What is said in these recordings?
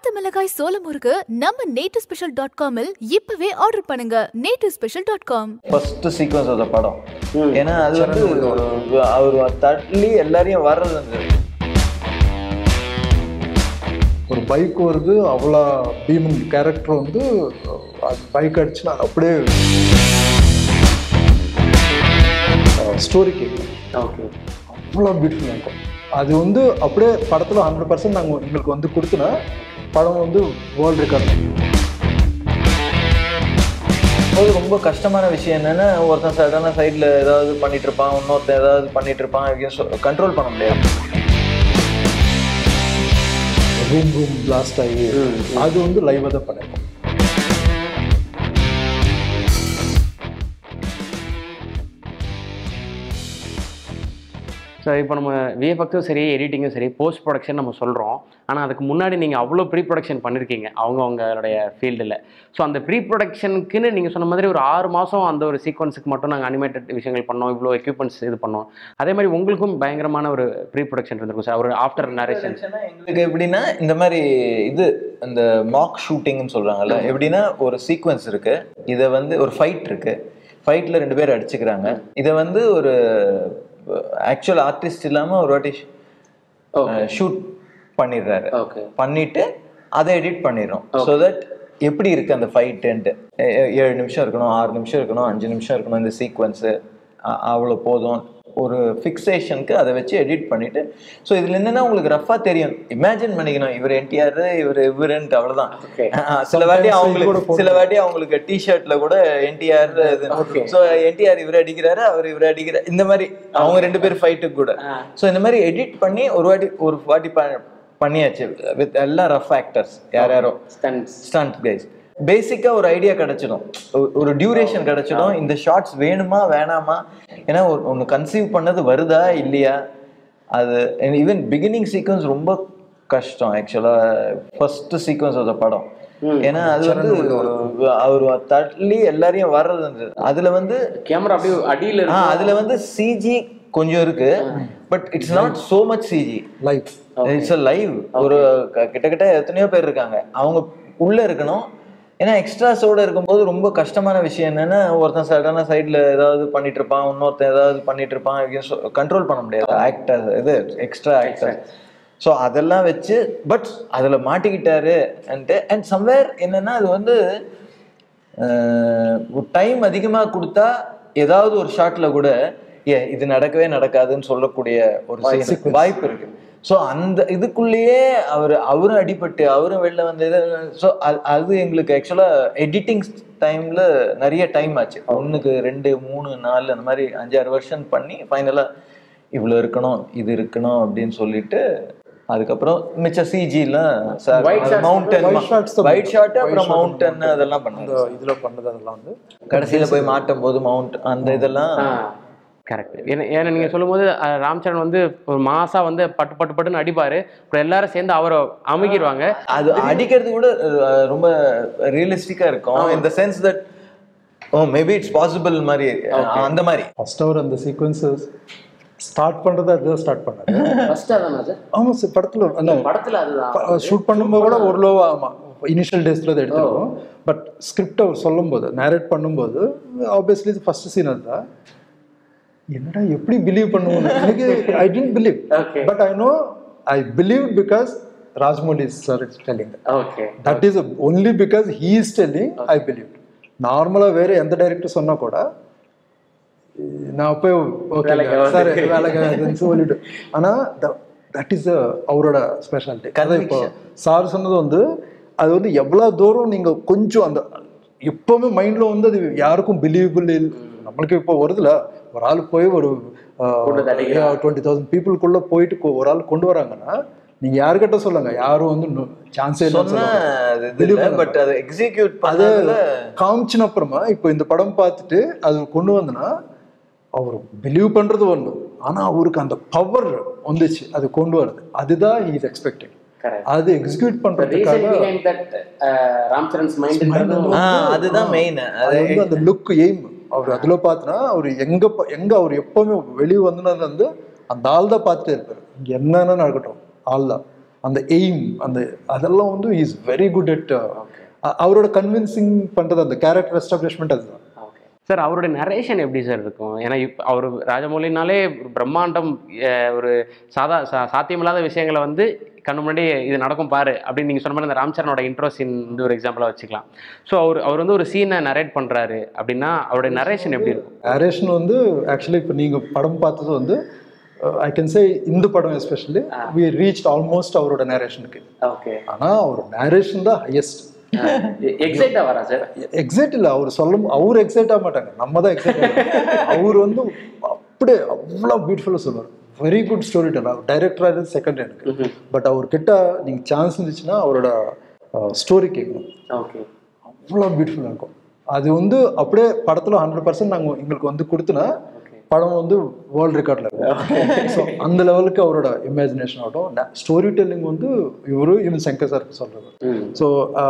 வறுத்த மிளகாய் சோள முறுக்கு நம்ம நேட்டிவ் ஸ்பெஷல் டாட் காமில் இப்பவே ஆர்டர் பண்ணுங்க native special dot com first sequence அந்த படம் ஏன்னா அது வந்து அவர் தள்ளி எல்லாரையும் வர்றது அந்த ஒரு பைக் வருது அவ்வளோ பீமன் கேரக்டர் வந்து அது பைக் அடிச்சுன்னா அப்படியே ஸ்டோரி கேட்கும் ஓகே அவ்வளோ பியூட்டிஃபுல்லாக இருக்கும் அது வந்து அப்படியே படத்தில் ஹண்ட்ரட் பர்சன்ட் நாங்கள் எங்களுக்கு வந்து கொடுத்தனா படம் வந்து வேர்ல்டு ரெக்கார்ட் அது ரொம்ப கஷ்டமான விஷயம் என்னன்னா ஒருத்தன் சடனாக சைடில் ஏதாவது பண்ணிட்டு இருப்பான் இன்னொருத்தன் ஏதாவது பண்ணிட்டு இருப்பான் கண்ட்ரோல் பண்ண முடியாது ரூம் ரூம் பிளாஸ்ட் ஆகி அது வந்து லைவாக தான் பண்ணிருக்கோம் ஸோ இப்போ நம்ம விஎஃப்எக்ஸும் சரி எடிட்டிங்கும் சரி போஸ்ட் ப்ரொடக்ஷன் நம்ம சொல்கிறோம் ஆனால் அதுக்கு முன்னாடி நீங்கள் அவ்வளோ ப்ரீ ப்ரொடக்ஷன் பண்ணியிருக்கீங்க அவங்க அவங்களுடைய ஃபீல்டில் ஸோ அந்த ப்ரீ ப்ரொடக்ஷனுக்குன்னு நீங்கள் சொன்ன மாதிரி ஒரு ஆறு மாதம் அந்த ஒரு சீக்வன்ஸுக்கு மட்டும் நாங்கள் அனிமேட்டட் விஷயங்கள் பண்ணோம் இவ்வளோ எக்யூப்மெண்ட்ஸ் இது பண்ணோம் அதே மாதிரி உங்களுக்கும் பயங்கரமான ஒரு ப்ரீ ப்ரொடக்ஷன் இருந்திருக்கும் சார் ஒரு ஆஃப்டர் நரேஷன் எங்களுக்கு எப்படின்னா இந்த மாதிரி இது இந்த மாக் ஷூட்டிங்னு சொல்றாங்கல்ல எப்படின்னா ஒரு சீக்வன்ஸ் இருக்கு இதை வந்து ஒரு ஃபைட் இருக்கு ஃபைட்ல ரெண்டு பேர் அடிச்சுக்கிறாங்க இதை வந்து ஒரு ஆக்சுவல் ஆர்டிஸ்ட் இல்லாம ஒரு வாட்டி ஷூட் பண்ணிடுறாரு ஓகே பண்ணிட்டு அதை எடிட் பண்ணிடுறோம் ஸோ தட் எப்படி இருக்கு அந்த ஃபைட்டுன்ட்டு ஏழு நிமிஷம் இருக்கணும் ஆறு நிமிஷம் இருக்கணும் அஞ்சு நிமிஷம் இருக்கணும் இந்த சீக்வன்ஸு அவ்வளோ போதும் ஒரு ஃபிக்ஸேஷனுக்கு அதை வச்சு எடிட் பண்ணிட்டு ஸோ இதுல என்னன்னா உங்களுக்கு ரஃபா தெரியும் இமேஜின் பண்ணிக்கணும் இவர் என்டிஆர் இவர் இவருன்ட்டு அவ்வளவுதான் Okay. அஹ் சில வாட்டி Sometimes அவங்களுக்கு கூட போட்டு- சில வாட்டி அவங்களுக்கு டிஷர்ட்ல கூட என்டிஆர் ஸோ என்டிஆர் இவர் அடிக்கிறாரு அவர் இவர் அடிக்கிறார் இந்த மாதிரி அவங்க ரெண்டு பேரும் ஃபைட்டுக்கு கூட ஸோ இந்த மாதிரி எடிட் பண்ணி ஒரு வாட்டி ஒரு வாட்டி ப- பண்ணியாச்சு வித் எல்லாம் ரஃப் ஆக்டர்ஸ் யார் யாரோ ஸ்டன்ஸ் ஸ்டண்ட் கைஸ் பேசிக்கா ஒரு ஐடியா கிடைச்சிடும் ஒ- ஒரு டியூரேஷன் கிடைச்சிடும் இந்த ஷார்ட்ஸ் வேணுமா வேணாமா ஏன்னா ஒரு ஒன்று கன்சீவ் பண்ணது வருதா இல்லையா அது ஈவன் பிகினிங் சீக்வன்ஸ் ரொம்ப கஷ்டம் ஆக்சுவலா ஃபர்ஸ்ட் சீக்வன்ஸ் அந்த படம் ஏன்னா அது வந்து அவர் தள்ளி எல்லாரையும் வர்றது அந்த அதுல வந்து கேமரா அப்படியே அடியில் ஆ அதுல வந்து சிஜி கொஞ்சம் இருக்கு but it's not so much CG life it's a live ஒரு க- கிட்டத்தட்ட எத்தனையோ பேர் இருக்காங்க அவங்க உள்ள இருக்கணும் ஏன்னா எக்ஸ்ட்ராஸோட இருக்கும்போது ரொம்ப கஷ்டமான விஷயம் என்னன்னா ஒருத்தன் சடனாக சைடில் ஏதாவது பண்ணிட்டு இருப்பான் இன்னொருத்தன் ஏதாவது பண்ணிட்டு இருப்பான் கண்ட்ரோல் பண்ண முடியாது ஆக்டர் இது எக்ஸ்ட்ரா ஆக்டர் ஸோ அதெல்லாம் வச்சு பட் அதில் மாட்டிக்கிட்டாரு அண்ட் சம்வேர் என்னன்னா அது வந்து டைம் அதிகமாக கொடுத்தா ஏதாவது ஒரு ஷாட்ல கூட ஏ இது நடக்கவே நடக்காதுன்னு சொல்லக்கூடிய ஒரு scene, வாய்ப்பு இருக்கு ஸோ அந்த இதுக்குள்ளேயே அவர் அவரும் அடிபட்டு அவரும் வெளில வந்து ஸோ அது எங்களுக்கு ஆக்சுவலாக எடிட்டிங் டைம்ல நிறைய டைம் ஆச்சு ஒன்றுக்கு ரெண்டு மூணு நாலு அந்த மாதிரி அஞ்சாறு வருஷன் பண்ணி ஃபைனலாக இவ்வளோ இருக்கணும் இது இருக்கணும் அப்படின்னு சொல்லிட்டு அதுக்கப்புறம் மிச்ச சிஜிலாம் sir White shots mountain white shots தான் ஒயிட் ஷாட் அப்புறம் White shot மவுண்டன் அதெல்லாம் அந்த பண்ணாங்க இதில் பண்ணது அதெல்லாம் வந்து கடைசியில போய் மாட்டும் போது மவுண்ட் அந்த இதெல்லாம் கரெக்ட் ஏன்னா ஏன்னா நீங்கள் சொல்லும்போது அஹ், ராம்சரண் வந்து ஒரு மாசா வந்து பட்டு பட்டு பட்டுன்னு அடிப்பாரு அப்புறம் எல்லாரும் சேர்ந்து அவரை அமுகிடுவாங்க அது அடிக்கிறது கூட அஹ், ரொம்ப ரியலிஸ்டிக்கா இருக்கும் இந்த sense that oh maybe it's possible மாதிரி அஹ், அந்த மாதிரி ஃபர்ஸ்ட் அவர் அந்த சீக்வன்சஸ் ஸ்டார்ட் பண்ணுறது அதுதான் ஸ்டார்ட் பண்ணாரு ஃபர்ஸ்ட் அதானா சார் ஆமாம் சார் படத்தில் இல்லை படத்துல அதுதான் ஷூட் பண்ணும்போது கூட ஒரு லோவா ஆமாம் இனிஷியல் டேஸில் தான் எடுத்துருக்கோம் பட் ஸ்கிரிப்ட் அவர் சொல்லும்போது நேரேட் பண்ணும்போது ஆப்வியஸ்லி இது ஃபர்ஸ்ட் சீன் அதுதான் என்னடா எப்படி பிலீவ் பண்ணுவோம் எனக்கு I tend believe Okay. But I know I believe because Rajamouli sir is telling okay that is only because he is telling I believe நார்மலாக வேறு எந்த டைரக்டர் சொன்னால் கூட நான் போய் ஓகே வேலைக்கு சார் வேலைக்கு சொல்லிட்டு ஆனால் தட் இஸ் அவரோட ஸ்பெஷாலிட்டி கதை இப்போ சார் சொன்னது வந்து அது வந்து எவ்வளோ தூரம் நீங்கள் கொஞ்சம் அந்த எப்போவுமே மைண்டில் வந்து அது யாருக்கும் பிலீவபிள் நம்மளுக்கு இப்போ வருதுல ஒரு ஆள் போய் ஒரு டுவெண்ட்டி தௌசண்ட் பீப்புளுக்குள்ளே போயிட்டு கொ- ஒரு ஆள் கொண்டு வராங்கன்னா நீங்கள் யாருக்கிட்ட சொல்லுங்க யாரும் வந்து சான்ஸே சொன்னா அது இது இல்ல பட் அதை எக்ஸிக்யூட் அது பண்ணதுல காமிச்சின அப்புறமா இப்போ இந்த படம் பார்த்துட்டு அது கொண்டு வந்தனா அவர் பிலீவ் பண்றது ஒண்ணு ஆனா அவருக்கு அந்த பவர் வந்துச்சு அது கொண்டு வருது அதுதான் இஸ் எக்ஸ்பெக்டிங் Correct. அது எக்ஸிக்யூட் ரீசன் பண்றதுக்காக behind that Ram Charan's mind ah, அதுதான் மெயின் அது வந்து அந்த லுக் எய்ம் அவர் அதுல பார்த்தனா அவர் எங்க ப- எங்க அவர் எப்பவுமே வெளியே வந்ததுல இருந்து அந்த ஆள் தான் பார்த்துட்டே இருப்பாரு இங்க என்னென்ன நடக்கட்டும் ஆள் தான் அந்த எய்ம் அந்த அதெல்லாம் வந்து இஸ் வெரி குட் அட் அவரோட கன்வின்சிங் பண்றது அந்த கேரக்டர் எஸ்டாப்ளிஷ்மெண்ட் அதுதான் சார் அவருடைய நரேஷன் எப்படி சார் இருக்கும் ஏன்னா இப்போ அவர் ராஜமௌலினாலே ஒரு பிரம்மாண்டம் அஹ், ஒரு சாதா சா சாத்தியமில்லாத விஷயங்களை வந்து கண்ணு முன்னாடி இது நடக்கும் பாரு அப்படின்னு நீங்கள் சொன்ன மாதிரி இந்த ராம்சரனோட இன்ட்ரோ சீன் வந்து ஒரு எக்ஸாம்பிளாக வச்சுக்கலாம் ஸோ அவர் அவர் வந்து ஒரு சீனை நரேட் பண்ணுறாரு அப்படின்னா அவருடைய நரேஷன் எப்படி இருக்கும் நரேஷன் வந்து ஆக்சுவலி இப்போ நீங்கள் படம் பார்த்தது வந்து ஐ கேன் சே இந்த படம் எஸ்பெஷலி வி ரீச் ஆல்மோஸ்ட் அவரோட நேரேஷனுக்கு ஓகே ஆனால் அவர் நேரேஷன் தான் ஹையஸ்ட் எக்ஸைட்டாக வரா சார் எக்ஸைட் இல்லை அவர் சொல்லும் அவர் எக்ஸைட் ஆக மாட்டாங்க நம்ம தான் எக்ஸைட் அவர் வந்து அப்படியே அவ்வளோ பியூட்டிஃபுல்லாக சொல்லுவார் வெரி குட் ஸ்டோரி டெல்லர் டைரக்டராக இருந்து செகண்ட் எனக்கு பட் அவர்கிட்ட நீங்கள் சான்ஸ் இருந்துச்சுன்னா அவரோட ஸ்டோரி கேட்கணும் ஓகே அவ்வளோ பியூட்டிஃபுல்லாக இருக்கும் அது வந்து அப்படியே படத்தில் ஹண்ட்ரட் பர்சன்ட் நாங்கள் எங்களுக்கு வந்து கொடுத்தனா படம் வந்து வேர்ல்ட் ரெக்கார்டில் இருக்கும் ஸோ அந்த லெவலுக்கு அவரோட இமேஜினேஷன் ஆகட்டும் ஸ்டோரி டெல்லிங் வந்து இவரு இவன் சங்கர் சார் சொல்கிறது ஸோ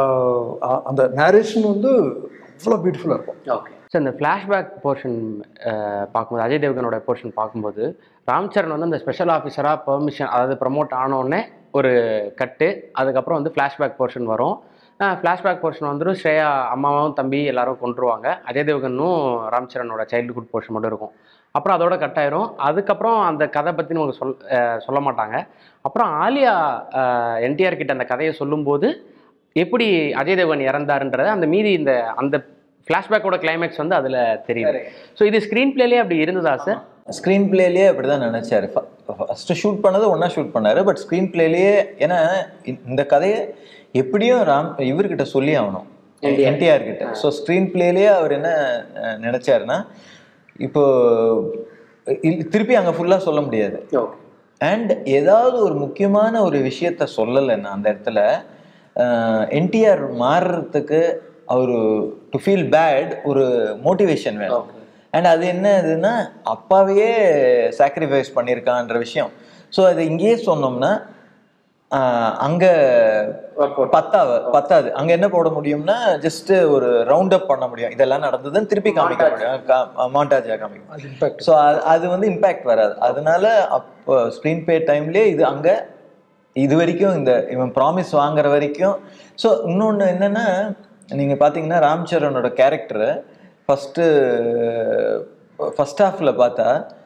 அந்த நேரேஷன் வந்து அவ்வளோ பியூட்டிஃபுல்லாக இருக்கும் ஓகே சார் இந்த ஃப்ளாஷ்பேக் போர்ஷன் பார்க்கும்போது அஜய் தேவ்கனோட போர்ஷன் பார்க்கும்போது ராம்சரண் வந்து அந்த ஸ்பெஷல் ஆஃபீஸராக பெர்மிஷன் அதாவது ப்ரமோட் ஆனோடனே ஒரு கட்டு அதுக்கப்புறம் வந்து ஃப்ளாஷ்பேக் போர்ஷன் வரும் ஃப்ளாஷ்பேக் போர்ஷன் வந்துடும் ஸ்ரேயா அம்மாவும் தம்பி எல்லாரும் கொண்டுருவாங்க அஜய் தேவ்கனும் ராம்சரனோட சைல்டுஹுட் போர்ஷன் மட்டும் இருக்கும் அப்புறம் அதோட கட் ஆயிரும் அதுக்கப்புறம் அந்த கதை பற்றி உங்களுக்கு சொல் அஹ் சொல்ல மாட்டாங்க அப்புறம் ஆலியா என்டிஆர் கிட்ட அந்த கதையை சொல்லும்போது எப்படி அஜய் தேவகன் இறந்தாருன்றத அந்த மீதி இந்த அந்த ஃப்ளாஷ்பேக்கோட கிளைமேக்ஸ் வந்து அதில் தெரியுது ஸோ இது ஸ்க்ரீன் பிளேலேயே அப்படி இருந்ததா சார் ஸ்க்ரீன் பிளேலேயே அப்படிதான் நினைச்சாரு ஃபர்ஸ்ட் ஷூட் பண்ணது ஒண்ணா ஷூட் பண்ணாரு பட் ஸ்க்ரீன் பிளேலேயே ஏன்னா இந்த- இந்த கதையை எப்படியும் ராம் இவர்கிட்ட சொல்லி ஆகணும் என்டிஆர் கிட்ட ஸோ ஸ்க்ரீன் பிளேலேயே அவர் என்ன அஹ், நினைச்சாருன்னா இப்போ இல்- திருப்பி அங்க ஃபுல்லா சொல்ல முடியாது அண்ட் ஏதாவது ஒரு முக்கியமான ஒரு விஷயத்த சொல்லலைன்னா அந்த இடத்துல என்டிஆர் மாறுறதுக்கு அவர் டு ஃபீல் பேட் ஒரு மோட்டிவேஷன் வேணும் அண்ட் அது என்ன இதுன்னா அப்பாவையே சாக்ரிஃபைஸ் பண்ணியிருக்கான்ற விஷயம் ஸோ அது இங்கேயே சொன்னோம்னா ஆஹ் அங்க பத்தாவ பத்தாது அங்க என்ன போட முடியும்னா ஜஸ்ட் ஒரு ரவுண்ட் அப் பண்ண முடியும் இதெல்லாம் நடந்ததுன்னு திருப்பி காமிக்க முடியும் மாண்டாஜா காமிக்கும் அது இம்பாக்ட் ஸோ அது வந்து இம்பேக்ட் வராது அதனால அப்போ ஸ்க்ரீன் பே டைம்லேயே இது அங்கே இது வரைக்கும் இந்த இவன் ப்ராமிஸ் வாங்குற வரைக்கும் ஸோ இன்னொன்று என்னன்னா நீங்கள் பார்த்தீங்கன்னா ராம் சரணோட கேரக்டரை ஃபஸ்ட்டு ஃபர்ஸ்ட் ஹாஃபில் பார்த்தா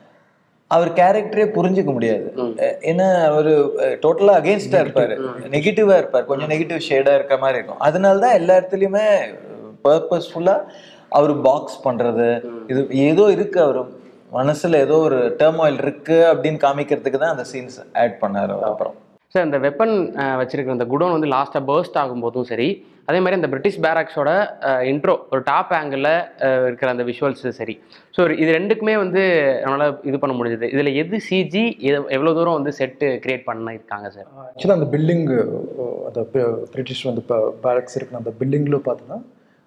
அவர் கேரக்டரே புரிஞ்சுக்க முடியாது அஹ் ஏன்னா அவர் டோட்டலாக அகேன்ஸ்டாக இருப்பார் நெகட்டிவாக இருப்பார் கொஞ்சம் நெகட்டிவ் ஷேடாக இருக்க மாதிரி இருக்கும் அதனால தான் எல்லா இடத்துலையுமே பர்பஸ்ஃபுல்லாக அவர் பாக்ஸ் பண்ணுறது இது ஏதோ இருக்கு அவர் மனசுல ஏதோ ஒரு டேர்மாயில் இருக்கு அப்படின்னு காமிக்கிறதுக்கு தான் அந்த சீன்ஸ் ஆட் பண்ணாரு அவர் அப்புறம் சார் இந்த வெப்பன் வச்சிருக்கிற அந்த குடோன் வந்து லாஸ்ட்டாக பர்ஸ்ட் ஆகும்போதும் சரி அதே மாதிரி இந்த பிரிட்டிஷ் பேராக்ஸோட இன்ட்ரோ ஒரு டாப் ஆங்கிளில் இருக்கிற அந்த விஷுவல்ஸ் சரி ஸோ இது ரெண்டுக்குமே வந்து நம்மளால் இது பண்ண முடிஞ்சது இதில் எது சிஜி எவ்வளோ தூரம் வந்து செட்டு கிரியேட் பண்ணியிருக்காங்க சார் ஆக்சுவலாக அந்த பில்டிங் அந்த ப- பிரிட்டிஷ் வந்து பேரக்ஸ் இருக்கிற அந்த பில்டிங்கில் பார்த்தோன்னா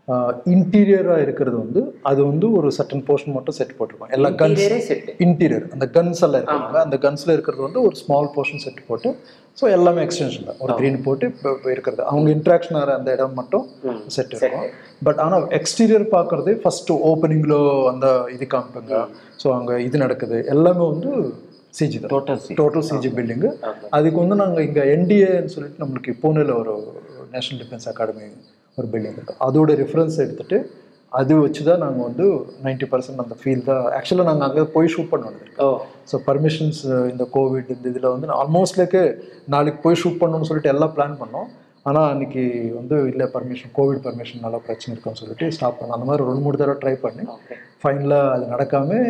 இன்டீரியராக இருக்கிறது வந்து அது வந்து ஒரு சட்டன் போர்ஷன் மட்டும் செட் போட்டிருக்கோம் எல்லா கன்ஸ் இன்டீரியர் அந்த கன்ஸ் எல்லாம் இருக்காங்க அந்த கன்ஸில் இருக்கிறது வந்து ஒரு ஸ்மால் போர்ஷன் செட் போட்டு ஸோ எல்லாமே எக்ஸ்டென்ஷன் தான் ஒரு க்ரீன் போட்டு இப்போ இப்போ இருக்கிறது அவங்க இன்ட்ராக்ஷன் ஆகிற அந்த இடம் மட்டும் செட் இருக்கும் பட் ஆனால் எக்ஸ்டீரியர் பார்க்குறதே ஃபஸ்ட்டு ஓப்பனிங்கில் அந்த இது காமிப்பாங்க ஸோ அங்கே இது நடக்குது எல்லாமே வந்து சிஜி தான் டோட்டல் சி டோட்டல் சிஜி பில்டிங்கு அதுக்கு வந்து நாங்கள் இங்கே என்டிஏன்னு சொல்லிட்டு நம்மளுக்கு பூனேல ஒரு நேஷனல் டிஃபென்ஸ் அகாடமி ஒரு பில்டிங் இருக்கு அதோட ரெஃபரன்ஸ் எடுத்துட்டு அது வச்சு தான் நாங்கள் வந்து நைன்டி பர்சன்ட் அந்த ஃபீல் தான் ஆக்சுவலாக நாங்கள் அங்கே போய் ஷூட் பண்ணணும் ஓ ஸோ பர்மிஷன்ஸ் இந்த கோவிட் இந்த இதில் வந்து ஆல்மோஸ்ட் லைக்கு நாளைக்கு போய் ஷூட் பண்ணணும்னு சொல்லிட்டு எல்லாம் பிளான் பண்ணோம் ஆனால் அன்னைக்கு வந்து இல்லை பர்மிஷன் கோவிட் பர்மிஷன் நல்லா பிரச்சனை இருக்குன்னு சொல்லிட்டு ஸ்டாப் பண்ணோம் அந்த மாதிரி ரெண்டு மூணு தடவை ட்ரை பண்ணி ஃபைனலாக அது நடக்காமல்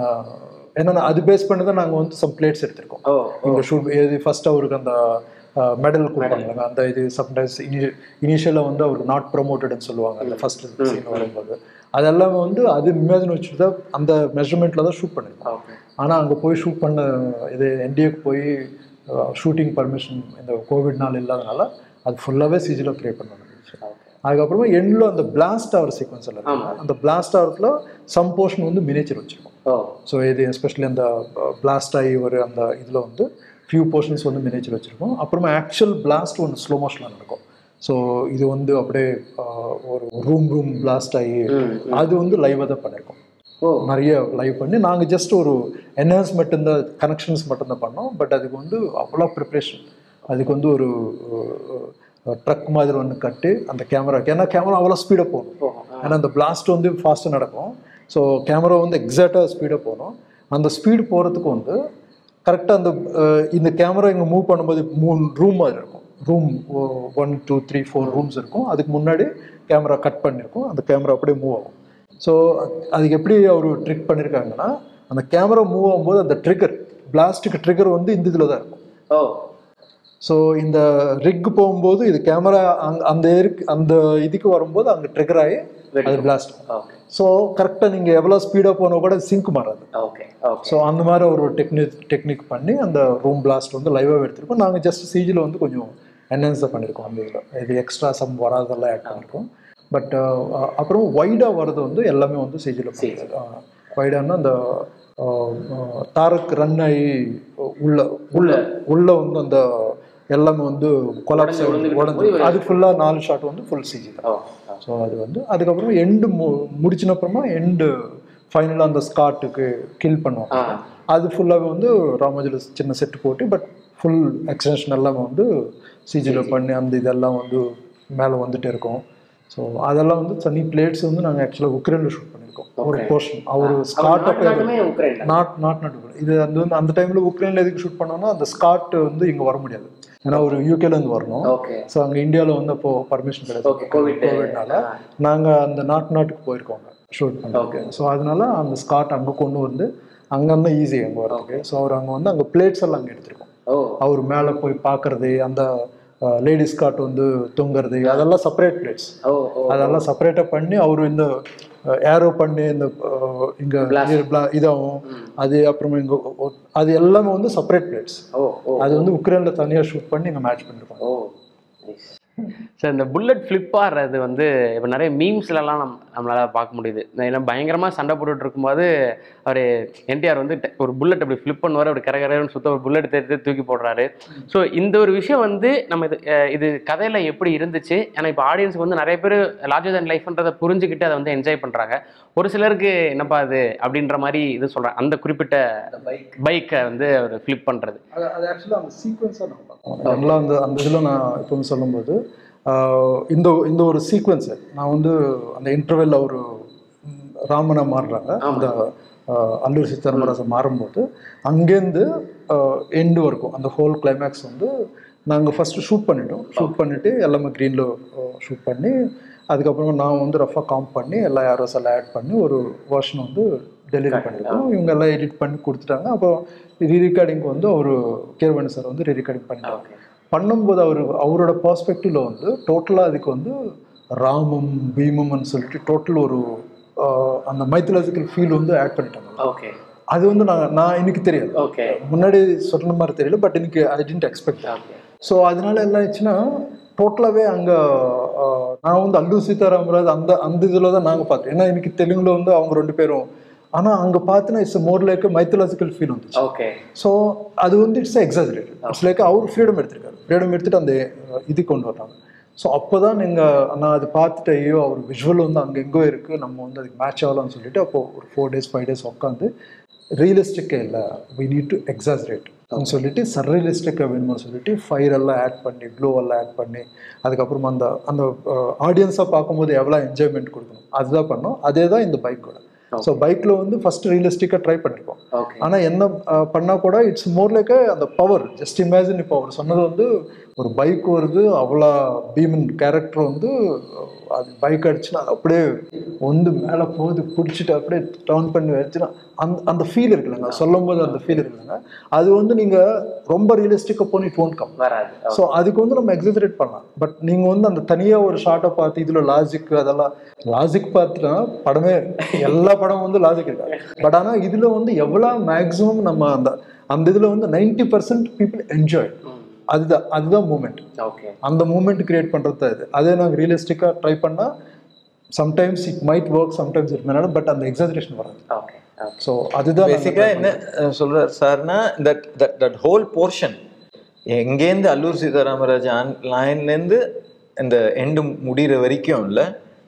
என்னன்னா அது பேஸ் பண்ணி தான் நாங்கள் வந்து சம் பிளேட்ஸ் எடுத்திருக்கோம் ஓ இங்கே ஷூட் எது ஃபர்ஸ்ட் அவருக்கு அந்த மெடல் கொடுப்பாங்க அந்த இது சம்டைம்ஸ் இனி இனிஷியலாக வந்து அவருக்கு நாட் ப்ரொமோட்டட்னு சொல்லுவாங்க அந்த ஃபர்ஸ்ட் சீன் வரும்போது அதெல்லாம் வந்து அது இமேஜின் வச்சுட்டு தான் அந்த மெஷர்மெண்ட்டில் தான் ஷூட் பண்ணிருக்கோம் ஓகே ஆனால் அங்கே போய் ஷூட் பண்ண இது என்டிஏக்கு போய் ஷூட்டிங் பர்மிஷன் இந்த கோவிட்னால இல்லாதனால அது ஃபுல்லாகவே சிஜியில் க்ரியேட் பண்ண வந்துருச்சு அதுக்கப்புறமா எண்டில் அந்த பிளாஸ்ட் ஆகிற சீக்வன்ஸ் எல்லாம் இருக்கு. அந்த பிளாஸ்ட் ஆகிறதுல சம் போர்ஷன் வந்து மினேச்சர் வச்சிருக்கோம் ஓ ஸோ இது எஸ்பெஷலி அந்த பிளாஸ்ட் ஆகி ஒரு அந்த இதில் வந்து ஃபியூ போர்ஷன்ஸ் வந்து மினேச்சர் வச்சுருக்கோம் அப்புறமா ஆக்சுவல் பிளாஸ்ட் ஒன்று ஸ்லோ மோஷனில் நடக்கும் ஸோ இது வந்து அப்படியே ஆஹ், ஒரு ரூம் ரூம் பிளாஸ்ட் ஆகி அது வந்து லைவாக தான் பண்ணியிருக்கோம் ஓ நிறைய லைவ் பண்ணி நாங்கள் ஜஸ்ட் ஒரு என்ஹான்ஸ் மட்டும்தான் கனெக்ஷன்ஸ் மட்டும்தான் பண்ணோம் பட் அதுக்கு வந்து அவ்வளோ ப்ரிப்ரேஷன் அதுக்கு வந்து ஒரு ட்ரக் மாதிரி ஒன்று கட்டி அந்த கேமரா ஏன்னா கேமரா அவ்வளோ ஸ்பீடாக போகும் ஏன்னா அந்த பிளாஸ்ட் வந்து ஃபாஸ்ட்டாக நடக்கும் ஸோ கேமரா வந்து எக்ஸாக்டாக ஸ்பீடாக போகணும் அந்த ஸ்பீடு போகிறதுக்கு வந்து கரெக்டாக அந்த அஹ், இந்த கேமரா இங்கே மூவ் பண்ணும்போது மூணு ரூம் மாதிரி இருக்கும் room one two three four rooms இருக்கும் அதுக்கு முன்னாடி கேமரா கட் பண்ணியிருக்கும் அந்த கேமரா அப்படியே மூவ் ஆகும் ஸோ அதுக்கு எப்படி அவர் ட்ரிக் பண்ணியிருக்காங்கன்னா அந்த கேமரா மூவ் ஆகும்போது அந்த ட்ரிகர் பிளாஸ்டிக் ட்ரிகர் வந்து இந்த இதில் தான் இருக்கும் ஓ ஸோ இந்த ரிக் போகும்போது இது கேமரா அங் அந்த இருக்கு அந்த இதுக்கு வரும்போது அங்கே ட்ரிகர் ஆகி அது பிளாஸ்ட் ஓகே ஸோ கரெக்டாக நீங்கள் எவ்வளோ ஸ்பீடாக போனால் கூட சிங்க் மாறாது ஓகே ஓகே ஸோ அந்த மாதிரி ஒரு டெக்னிக் டெக்னிக் பண்ணி அந்த ரூம் பிளாஸ்ட் வந்து லைவாக எடுத்திருக்கோம் நாங்கள் ஜஸ்ட் சிஜியில் வந்து கொஞ்சம் என்ஹான்ஸ் தான் பண்ணியிருக்கோம் அந்த இதில் இது எக்ஸ்ட்ரா சம் வராதெல்லாம் ஆட் பண்ணியிருக்கோம் பட் அப்புறம் வைடாக வர்றது வந்து எல்லாமே வந்து சிஜியில் வைடான்னா அந்த அஹ், அஹ், தாரக் ரன் ஆகி உள்ள உள்ள உள்ள வந்து அந்த எல்லாமே வந்து கொலாப்ஸ் உடஞ்சி அது ஃபுல்லாக நாலு ஷாட் வந்து ஃபுல் சிஜி தான் ஓ ஸோ அது வந்து அதுக்கப்புறம் எண்டு மு முடிச்சின அப்புறமா எண்டு ஃபைனலாக அந்த ஸ்காட்டுக்கு கில் பண்ணுவாங்க அது ஃபுல்லாகவே வந்து ராமோஜில் சின்ன செட்டு போட்டு பட் ஃபுல் எக்ஸ்டென்ஷன் எல்லாமே வந்து சிஜியில் பண்ணி அந்த இதெல்லாம் வந்து மேலே வந்துட்டே இருக்கும் ஸோ அதெல்லாம் வந்து தனி பிளேட்ஸ் வந்து நாங்கள் ஆக்சுவலாக உக்ரைனில் ஷூட் பண்ணியிருக்கோம் ஒரு போர்ஷன் அவர் ஸ்காட் நாட்டுமே உக்ரைன் நாட் நாட் நாட் இது அது வந்து அந்த டைமில் உக்ரைனில் எதுக்கு ஷூட் பண்ணோம்னா அந்த ஸ்காட் வந்து இங்கே வர முடியாது ஏன்னா ஒரு யூகேலேருந்து வரணும் ஓகே ஸோ அங்கே இந்தியாவில் வந்து அப்போ பர்மிஷன் கிடையாது ஓகே கோவிட் கோவிட்னால நாங்கள் அந்த நாட்டு நாட்டுக்கு போயிருக்கோங்க ஷூட் பண்ணுறதுக்கு ஸோ அதனால அந்த ஸ்காட் அங்கே கொண்டு வந்து அங்கேருந்து ஈஸி அங்கே வரதுக்கு ஸோ அவர் அங்கே வந்து அங்கே பிளேட்ஸ் எல்லாம் அங்கே எடுத்திருக்கோம் ஓ அவர் மேலே போய் பார்க்கறது அந்த லேடிஸ் ஸ்காட் வந்து தொங்குறது அதெல்லாம் செப்பரேட் பிளேட்ஸ் ஓ ஓ அதெல்லாம் செப்பரேட்டாக பண்ணி அவர் இந்த ஏரோ பண்ணி இந்த அஹ், இங்க bla- இதாகும் அது அப்புறமா இங்க ஒ- அது எல்லாமே வந்து செப்பரேட் பிளேட்ஸ் ஓ ஓ அது வந்து உக்ரைன்ல தனியா ஷூட் பண்ணி இங்க மேட்ச் பண்ணிருப்பாங்க ஓ சார் இந்த புல்லட் ஃப்ளிப் ஆடுறது வந்து இப்போ நிறைய மீம்ஸ்லலாம் நம் நம்மளால் பார்க்க முடியுது ஏன்னா பயங்கரமாக சண்டை போட்டுட்டு இருக்கும்போது அவர் என்டிஆர் வந்து ட- ஒரு புல்லட் அப்படி ஃப்ளிப் பண்ணுவார் அப்படி கரகரன்னு சுத்த ஒரு புல்லட் எடுத்து தூக்கி போடுறாரு ஸோ இந்த ஒரு விஷயம் வந்து நம்ம இது அஹ் இது கதையில் எப்படி இருந்துச்சு ஏன்னா இப்போ ஆடியன்ஸுக்கு வந்து நிறைய பேர் லார்ஜர் தன் லைஃப்ன்றதை புரிஞ்சுக்கிட்டு அதை வந்து என்ஜாய் பண்ணுறாங்க ஒரு சிலருக்கு என்னப்பா அது அப்படின்ற மாதிரி இது சொல்கிறாங்க அந்த குறிப்பிட்ட பைக்கை வந்து அவர் ஃப்ளிப் பண்ணுறது அது அது ஆக்சுவலாக அந்த சீக்வன்ஸாக நான் பார்க்கணும் எல்லாம் அந்த அந்த இதில் நான் இப்போ சொல்லும்போது ஆஹ், இந்த இந்த ஒரு சீக்வன்ஸு நான் வந்து அந்த இன்டர்வெல் அவர் ராமனை மாறுறாங்க அந்த ஆஹ், அல்லூர் சீதாராமராஜன் மாறும்போது அங்கேருந்து எண்டு வரைக்கும் அந்த ஹோல் கிளைமேக்ஸ் வந்து நாங்கள் ஃபஸ்ட்டு ஷூட் பண்ணிட்டோம் ஷூட் பண்ணிவிட்டு எல்லாமே க்ரீனில் ஷூட் பண்ணி அதுக்கப்புறமா நான் வந்து ரஃபாக காம் பண்ணி எல்லா யாரோஸ் எல்லாம் ஆட் பண்ணி ஒரு வருஷன் வந்து டெலிவரி பண்ணியிருக்கோம் இவங்க எல்லாம் எடிட் பண்ணி கொடுத்துட்டாங்க அப்புறம் ரீ ரெக்கார்டிங்க்கு வந்து அவர் கேர்வணி சார் வந்து ரீ ரெக்கார்டிங் பண்ணிட்டாங்க பண்ணும்போது அவர் அவரோட பர்ஸ்பெக்டிவ்ல வந்து டோட்டலாக அதுக்கு வந்து ராமம் பீமம்னு சொல்லிட்டு டோட்டல் ஒரு ஆஹ், அந்த மைத்தலாஜிக்கல் ஃபீல் வந்து ஆட் பண்ணிட்டாங்க ஓகே அது வந்து நான் நான் இன்னைக்கு தெரியாது ஓகே முன்னாடி சொன்ன மாதிரி தெரியல பட் இன்னைக்கு I tend expect okay so அதனால என்ன ஆச்சுன்னா டோட்டலாகவே அங்கே நான் வந்து அல்லு சீதாராமராஜ் அந்த அந்த இதில் தான் நாங்கள் பார்த்தோம் ஏன்னா இன்னைக்கு தெலுங்குல வந்து அவங்க ரெண்டு பேரும் ஆனால் அங்கே பார்த்தீங்கன்னா it's more like mythological feel வந்துச்சு ஓகே ஸோ அது வந்து இட்ஸ் எக்ஸாஜரேட் இட்ஸ் லைக் அவர் ஃப்ரீடம் எடுத்திருக்காரு ஃப்ரீடம் எடுத்துட்டு அந்த அஹ், இது கொண்டு வர்றாங்க ஸோ அப்போ தான் நீங்கள் நான் அது பார்த்துட்டு ஐயோ அவர் விஷுவல் வந்து அங்கே எங்கோ இருக்குது நம்ம வந்து அதுக்கு மேட்ச் ஆகலாம்னு சொல்லிட்டு அப்போ ஒரு ஃபோர் டேஸ் ஃபைவ் டேஸ் உட்காந்து ரியலிஸ்டிக்காக இல்லை வி நீட் டு எக்ஸாஜரேட் அப்படின்னு சொல்லிட்டு சர்ரியலிஸ்டிக்காக வேணும்னு சொல்லிட்டு ஃபயர் எல்லாம் ஆட் பண்ணி க்ளோ எல்லாம் ஆட் பண்ணி அதுக்கப்புறமா அந்த அந்த ஆடியன்ஸாக பார்க்கும்போது எவ்வளோ என்ஜாய்மெண்ட் கொடுக்கணும் அதுதான் பண்ணோம் அதே தான் இந்த பைக்கோட ஸோ பைக்கில் வந்து ஃபர்ஸ்ட் ரியலிஸ்டிக்காக ட்ரை பண்ணியிருக்கோம் ஓகே ஆனால் என்ன அஹ், பண்ணா கூட இட்ஸ் மோர் லைக் அந்த பவர் ஜஸ்ட் இமேஜின் இப்போ அவர் சொன்னது வந்து ஒரு பைக் வருது அவ்வளோ பீமன் கேரக்டர் வந்து அஹ், அது பைக் அடிச்சுன்னா அது அப்படியே வந்து மேலே போகுது பிடிச்சிட்டு அப்படியே டர்ன் பண்ணி வச்சுன்னா அந்த அந்த ஃபீல் இருக்குல்லங்க சொல்லும் போது அந்த ஃபீல் இருக்குல்லங்க அது வந்து நீங்கள் ரொம்ப ரியலிஸ்டிக்காக போன இட் ஒன்ட் கம் வராது ஸோ அதுக்கு வந்து நம்ம எக்ஸிஜரேட் பண்ணலாம் பட் நீங்கள் வந்து அந்த தனியாக ஒரு ஷார்ட்டை பார்த்து இதில் லாஜிக் அதெல்லாம் லாஜிக் பார்த்துட்டா படமே எல்லா படமும் வந்து லாஜிக் இருக்காது பட் ஆனால் இதில் வந்து எவ்வளோ மேக்ஸிமம் நம்ம அந்த அந்த இதில் வந்து நைன்டி பர்சன்ட் பீப்புள் என்ஜாய் அதுதான் அதுதான் மூமெண்ட் ஓகே அந்த மூமெண்ட் கிரியேட் பண்ணுறது தான் இது அதே நாங்கள் ரியலிஸ்டிக்காக ட்ரை பண்ணால் sometimes it might work sometimes it மேனாலும் பட் அந்த எக்ஸாஜரேஷன் வராது ஓகே ஸோ அதுதான் பேசிக்கா என்ன அஹ், சொல்றாரு சார்னா that that that whole portion எங்கேருந்து அல்லூர் சீதாராமராஜ் லைன்லேருந்து இந்த எண்டு முடிகிற வரைக்கும் இல்லை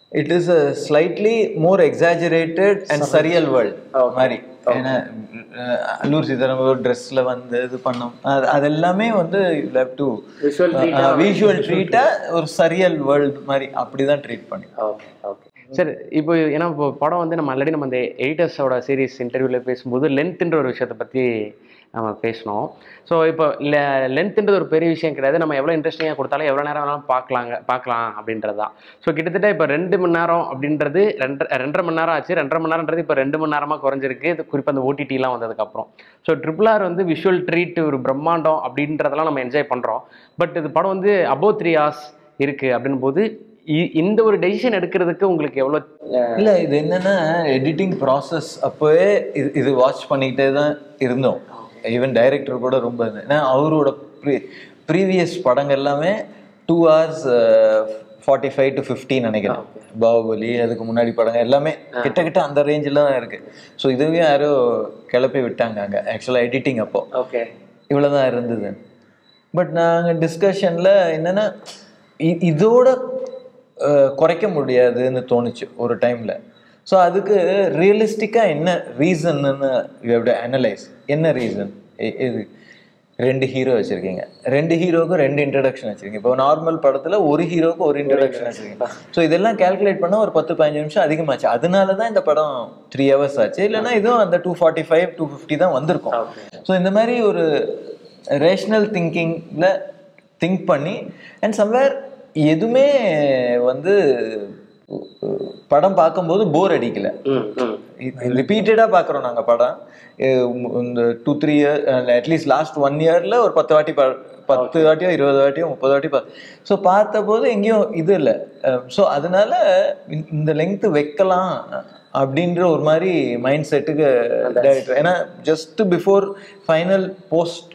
it is a slightly more exaggerated and surreal world மாதிரி ஏன்னா அஹ், அல்லூர் சீதாராம் ஒரு ட்ரெஸ்ல வந்து இது பண்ணோம் அது அது எல்லாமே வந்து யூ டு Visual treat ஆ விஷுவல் ட்ரீட்டா ஒரு சரியல் வேர்ல்ட் மாதிரி அப்படிதான் ட்ரீட் பண்ணி ஓகே ஓகே சரி இப்போ ஏன்னா இப்போ படம் வந்து நம்ம ஆல்ரெடி நம்ம அந்த எடிட்டர்ஸோட சீரிஸ் இன்டர்வியூவில் பேசும்போது லென்த்ன்ற ஒரு விஷயத்தை பற்றி நம்ம பேசினோம் ஸோ இப்போ லென்த்ன்றது ஒரு பெரிய விஷயம் கிடையாது நம்ம எவ்வளோ இன்ட்ரெஸ்டிங்காக கொடுத்தாலும் எவ்வளோ நேரம் வேணாலும் பார்க்கலாங்க பார்க்கலாம் அப்படின்றது தான் ஸோ கிட்டத்தட்ட இப்போ ரெண்டு மணி நேரம் அப்படின்றது ரெண்டு ரெண்டரை மணி நேரம் ஆச்சு ரெண்டரை மணி நேரம்ன்றது இப்போ ரெண்டு மணி நேரமாக குறைஞ்சிருக்கு இது குறிப்பாக அந்த ஓடிடிலாம் வந்ததுக்கப்புறம் ஸோ ட்ரிபிள் ஆர் வந்து விஷுவல் ட்ரீட் ஒரு பிரம்மாண்டம் அப்படின்றதெல்லாம் நம்ம என்ஜாய் பண்ணுறோம் பட் இது படம் வந்து அபோவ் த்ரீ ஹார்ஸ் இருக்குது அப்படின் போது இ- இந்த ஒரு டெசிஷன் எடுக்கிறதுக்கு உங்களுக்கு எவ்வளோ இல்ல இது என்னன்னா எடிட்டிங் ப்ராசஸ் அப்போவே இது இது வாட்ச் பண்ணிக்கிட்டே தான் இருந்தோம் ஈவன் டைரக்டர் கூட ரொம்ப இது. ஏன்னா அவரோட ப்ரீ ப்ரீவியஸ் படங்கள் எல்லாமே two hours forty five to fifteen நினைக்கிறேன் பாகுபலி அதுக்கு முன்னாடி படங்கள் எல்லாமே கிட்ட கிட்ட அந்த ரேஞ்சில் தான் இருக்கு ஸோ இதுவே யாரோ கிளப்பி விட்டாங்க அங்கே ஆக்சுவலாக எடிட்டிங் அப்போ ஓகே இவ்வளோதான் இருந்தது பட் நாங்கள் டிஸ்கஷனில் என்னென்னா இதோட அஹ், குறைக்க முடியாதுன்னு தோணுச்சு ஒரு டைமில் ஸோ அதுக்கு ரியலிஸ்டிக்காக என்ன ரீசன்னு யூ ஹேவ் டு அனலைஸ் என்ன ரீசன் இது ரெண்டு ஹீரோ வச்சுருக்கீங்க ரெண்டு ஹீரோவுக்கும் ரெண்டு இன்ட்ரடக்ஷன் வச்சுருக்கீங்க இப்போ நார்மல் படத்தில் ஒரு ஹீரோவுக்கு ஒரு இன்ட்ரடக்ஷன் வச்சுருக்கீங்க ஸோ இதெல்லாம் கால்குலேட் பண்ணால் ஒரு பத்து பதினஞ்சு நிமிஷம் அதிகமாச்சு அதனால தான் இந்த படம் த்ரீ ஹவர்ஸ் ஆச்சு இல்லைன்னா இதுவும் அந்த two forty five two fifty தான் வந்திருக்கும் ஸோ இந்த மாதிரி ஒரு ரேஷ்னல் திங்கிங்கில் திங்க் பண்ணி அண்ட் சம்வேர் எதுவுமே வந்து படம் பார்க்கும்போது போர் அடிக்கல ம் ம் ரிப்பீட்டடாக பார்க்குறோம் நாங்கள் படம் அஹ் உம் இந்த two three year at least last one இயரில் ஒரு பத்து வாட்டி பா பத்து வாட்டியோ இருபது வாட்டியோ முப்பது வாட்டி பா ஸோ பார்த்தபோது எங்கேயும் இது இல்லை ஸோ அதனால இந்த- இந்த லெங்க்த்து வைக்கலாம் அப்படின்ற ஒரு மாதிரி மைண்ட் செட்டுக்கு டேரக்டர் ஏன்னா ஜஸ்ட் பிஃபோர் ஃபைனல் போஸ்ட்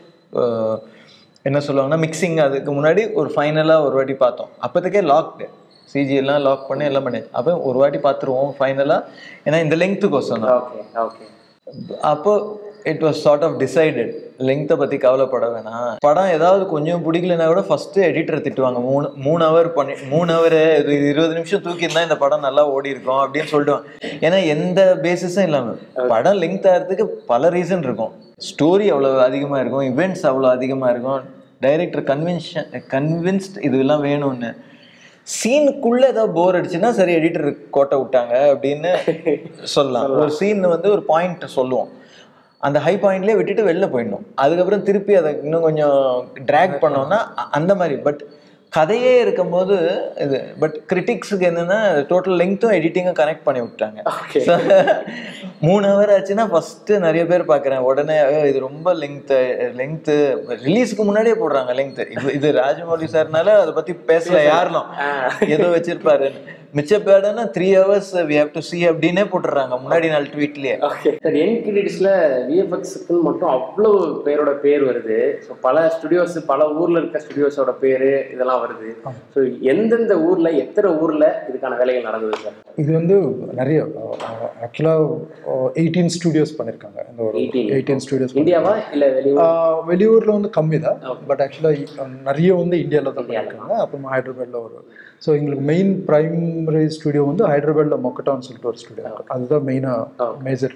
என்ன சொல்லுவாங்கன்னா மிக்சிங் அதுக்கு முன்னாடி ஒரு ஃபைனலாக ஒரு வாட்டி பார்த்தோம் அப்போதைக்கே லாக்டு சிஜி எல்லாம் லாக் பண்ணி எல்லாம் பண்ணி அப்போ ஒரு வாட்டி பார்த்துருவோம் ஃபைனலாக ஏன்னா இந்த லெங்க்த்துக்கோசம் தான் ஓகே ஓகே அப்போ it was sort of decided லெங்க்த்தை பற்றி கவலைப்பட வேணாம் படம் ஏதாவது கொஞ்சம் பிடிக்கலனா கூட ஃபர்ஸ்ட் எடிட்டர் திட்டுவாங்க மூணு மூணு ஹவர் பண்ணி மூணு ஹவர் இது இருபது நிமிஷம் தூக்கியிருந்தா இந்த படம் நல்லா ஓடி இருக்கும் அப்படின்னு சொல்லிடுவாங்க ஏன்னா எந்த பேசிஸும் இல்லாமல் படம் லெங்க் ஆகிறதுக்கு பல ரீசன் இருக்கும் ஸ்டோரி அவ்வளோ அதிகமாக இருக்கும் இவெண்ட்ஸ் அவ்வளோ அதிகமாக இருக்கும் டைரக்டர் கன்வின்ஷன் கன்வின்ஸ்ட் இதெல்லாம் வேணும்னு சீனுக்குள்ள ஏதாவது போர் அடிச்சுன்னா சரி எடிட்டர் கோட்டை விட்டாங்க அப்படின்னு சொல்லலாம் ஒரு சீன் வந்து ஒரு பாயிண்ட் சொல்லுவோம் அந்த ஹை பாயிண்ட்லேயே விட்டுட்டு வெளில போயிடணும் அதுக்கப்புறம் திருப்பி அதை இன்னும் கொஞ்சம் ட்ராக் பண்ணோம்னா அ- அந்த மாதிரி பட் கதையே இருக்கும்போது இது பட் கிரிட்டிக்ஸுக்கு என்னன்னா டோட்டல் லெங்க்த்தும் எடிட்டிங்கும் கனெக்ட் பண்ணி விட்டாங்க So, மூணு ஹவர் ஆச்சுன்னா ஃபர்ஸ்ட் நிறைய பேர் பார்க்குறேன் உடனே "ஐயோ, இது ரொம்ப லெங்க்த்து லெங்க்த்து ரிலீஸ்க்கு முன்னாடியே போடுறாங்க லெங்க்த்து இது இது ராஜமௌலி சார்னால அதை பத்தி பேசல யாரும் ஏதோ வச்சிருப்பாரு மிச்ச பேடனா three hours we have to see அப்படின்னே போட்டுறாங்க முன்னாடி நாள் ட்வீட்லயே ஓகே சார் என் கிரெடிட்ஸில் விஎஃப்எக்ஸுக்குன்னு மட்டும் அவ்வளோ பேரோட பேர் வருது ஸோ பல ஸ்டுடியோஸ் பல ஊரில் இருக்க ஸ்டுடியோஸோட பேர் இதெல்லாம் வருது ஸோ எந்தெந்த ஊரில் எத்தனை ஊரில் இதுக்கான வேலைகள் நடந்தது சார் இது வந்து நிறைய ஆக்சுவலாக எயிட்டீன் ஸ்டுடியோஸ் பண்ணியிருக்காங்க இந்த ஒரு 18. எயிட்டீன் ஸ்டுடியோஸ் இந்தியாவா இல்லை வெளியூர் வெளியூரில் வந்து கம்மி தான் பட் ஆக்சுவலாக நிறைய வந்து இந்தியாவில் தான் பண்ணியிருக்காங்க அப்புறமா ஹைதராபாத்தில் ஒரு ஸோ எங்களுக்கு மெயின் பிரைமரி ஸ்டுடியோ வந்து ஹைதராபாத்தில் மொக்கட்டான்னு சொல்லிட்டு ஒரு ஸ்டுடியோ அதுதான் மெயினாக மேஜர்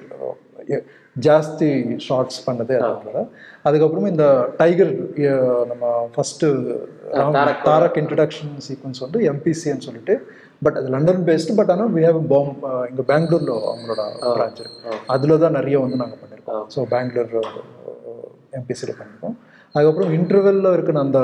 ஜாஸ்தி ஷார்ட்ஸ் பண்ணதே அதனால அதுக்கப்புறமா இந்த டைகர் நம்ம ஃபஸ்ட்டு தாரக் இன்ட்ரடக்ஷன் சீக்வன்ஸ் வந்து எம்பிசின்னு சொல்லிட்டு பட் அது லண்டன் பேஸ்டு பட் ஆனால் வி ஹேவ் பாம் இங்கே பெங்களூரில் அவங்களோட பிரான்ச் இருக்கு அதில் தான் நிறைய வந்து நாங்கள் பண்ணியிருக்கோம் ஸோ பெங்களூர் எம்பிசியில் பண்ணியிருக்கோம் அதுக்கப்புறம் இன்டர்வெல்ல இருக்கிற அந்த